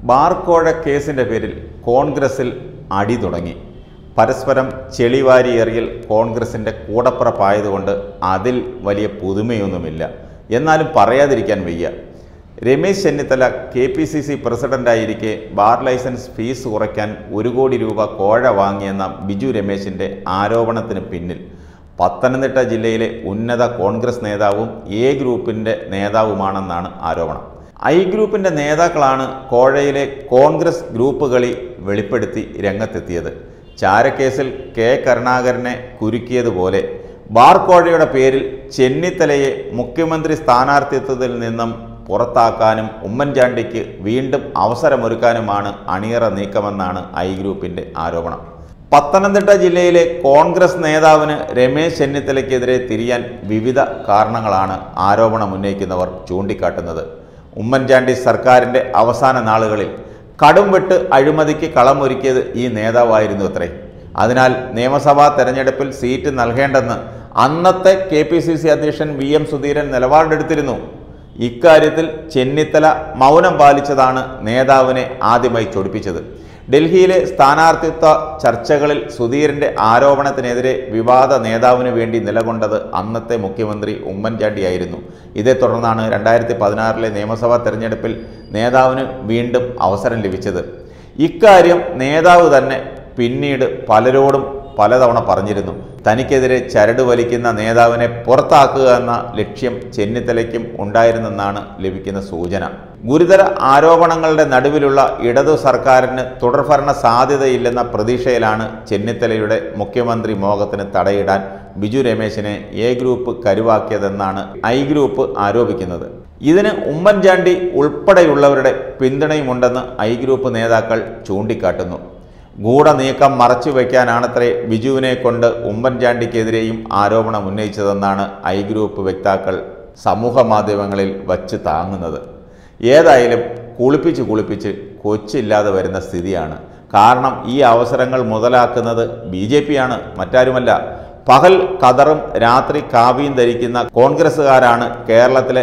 ബാർക്കോഴ കേസിൻ്റെ പേരിൽ കോൺഗ്രസിൽ അടി തുടങ്ങി പരസ്പരം ചെളിവാരിയേറിയൽ കോൺഗ്രസിൻ്റെ കൂടപ്പുറപ്പായതുകൊണ്ട് അതിൽ വലിയ പുതുമയൊന്നുമില്ല എന്നാലും പറയാതിരിക്കാൻ വയ്യ Ramesh Chennithala K P C C പ്രസിഡൻ്റായിരിക്കെ ബാർ ലൈസൻസ് ഫീസ് കുറയ്ക്കാൻ ഒരു കോടി രൂപ കോഴ വാങ്ങിയെന്ന ബിജു രമേശിൻ്റെ ആരോപണത്തിന് പിന്നിൽ പത്തനംതിട്ട ജില്ലയിലെ ഉന്നത കോൺഗ്രസ് നേതാവും എ ഗ്രൂപ്പിൻ്റെ നേതാവുമാണെന്നാണ് ആരോപണം ഐ ഗ്രൂപ്പിൻ്റെ നേതാക്കളാണ് കോഴയിലെ കോൺഗ്രസ് ഗ്രൂപ്പ് കളി വെളിപ്പെടുത്തി രംഗത്തെത്തിയത് ചാരക്കേസിൽ കെ കരുണാകരനെ കുരുക്കിയതുപോലെ ബാർ കോഴയുടെ പേരിൽ ചെന്നിത്തലയെ മുഖ്യമന്ത്രി സ്ഥാനാർത്ഥിത്വത്തിൽ നിന്നും പുറത്താക്കാനും ഉമ്മൻചാണ്ടിക്ക് വീണ്ടും അവസരമൊരുക്കാനുമാണ് അണിയറ നീക്കമെന്നാണ് ഐ ഗ്രൂപ്പിൻ്റെ ആരോപണം പത്തനംതിട്ട ജില്ലയിലെ കോൺഗ്രസ് നേതാവിന് രമേശ് ചെന്നിത്തലയ്ക്കെതിരെ തിരിയാൻ വിവിധ കാരണങ്ങളാണ് ആരോപണം ഉന്നയിക്കുന്നവർ ചൂണ്ടിക്കാട്ടുന്നത് ഉമ്മൻചാണ്ടി സർക്കാരിൻ്റെ അവസാന നാളുകളിൽ കടുംവെട്ട് അഴിമതിക്ക് കളമൊരുക്കിയത് ഈ നേതാവായിരുന്നു അത്രേ അതിനാൽ നിയമസഭാ തെരഞ്ഞെടുപ്പിൽ സീറ്റ് നൽകേണ്ടെന്ന് അന്നത്തെ കെ പി സി സി അധ്യക്ഷൻ വി എം സുധീരൻ നിലപാടെടുത്തിരുന്നു ഇക്കാര്യത്തിൽ ചെന്നിത്തല മൗനം പാലിച്ചതാണ് നേതാവിനെ ആദ്യമായി ചൊടിപ്പിച്ചത് ഡൽഹിയിലെ സ്ഥാനാർത്ഥിത്വ ചർച്ചകളിൽ സുധീരന്റെ ആരോപണത്തിനെതിരെ വിവാദ നേതാവിന് വേണ്ടി നിലകൊണ്ടത് അന്നത്തെ മുഖ്യമന്ത്രി ഉമ്മൻചാണ്ടിയായിരുന്നു ഇതേ തുടർന്നാണ് രണ്ടായിരത്തി പതിനാറിലെ നിയമസഭാ തെരഞ്ഞെടുപ്പിൽ നേതാവിന് വീണ്ടും അവസരം ലഭിച്ചത് ഇക്കാര്യം നേതാവ് തന്നെ പിന്നീട് പലരോടും പലതവണ പറഞ്ഞിരുന്നു തനിക്കെതിരെ ചരട് വലിക്കുന്ന നേതാവിനെ പുറത്താക്കുക എന്ന ലക്ഷ്യം ചെന്നിത്തലയ്ക്കും ഉണ്ടായിരുന്നെന്നാണ് ലഭിക്കുന്ന സൂചന ഗുരുതര ആരോപണങ്ങളുടെ നടുവിലുള്ള ഇടതു സർക്കാരിന് തുടർഭരണ സാധ്യതയില്ലെന്ന പ്രതീക്ഷയിലാണ് ചെന്നിത്തലയുടെ മുഖ്യമന്ത്രി മോഹത്തിന് തടയിടാൻ ബിജു രമേശിനെ എ ഗ്രൂപ്പ് കരുവാക്കിയതെന്നാണ് ഐ ഗ്രൂപ്പ് ആരോപിക്കുന്നത് ഇതിന് ഉമ്മൻചാണ്ടി ഉൾപ്പെടെയുള്ളവരുടെ പിന്തുണയുമുണ്ടെന്ന് ഐ ഗ്രൂപ്പ് നേതാക്കൾ ചൂണ്ടിക്കാട്ടുന്നു ഗൂഢനീക്കം മറച്ചു വയ്ക്കാനാണത്രേ ബിജുവിനെ കൊണ്ട് ഉമ്മൻചാണ്ടിക്കെതിരെയും ആരോപണം ഉന്നയിച്ചതെന്നാണ് ഐ ഗ്രൂപ്പ് വക്താക്കൾ സമൂഹ മാധ്യമങ്ങളിൽ വച്ച് താങ്ങുന്നത് ഏതായാലും കുളിപ്പിച്ച് കുളിപ്പിച്ച് കൊച്ചില്ലാതെ വരുന്ന സ്ഥിതിയാണ് കാരണം ഈ അവസരങ്ങൾ മുതലാക്കുന്നത് ബി ജെ പിയാണ് മറ്റാരുമല്ല പകൽ കതറും രാത്രി കാവിയും ധരിക്കുന്ന കോൺഗ്രസ്സുകാരാണ് കേരളത്തിലെ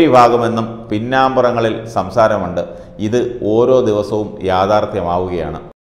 ഭൂരിഭാഗമെന്നും പിന്നാമ്പുറങ്ങളിൽ സംസാരമുണ്ട് ഇത് ഓരോ ദിവസവും യാഥാർത്ഥ്യമാവുകയാണ്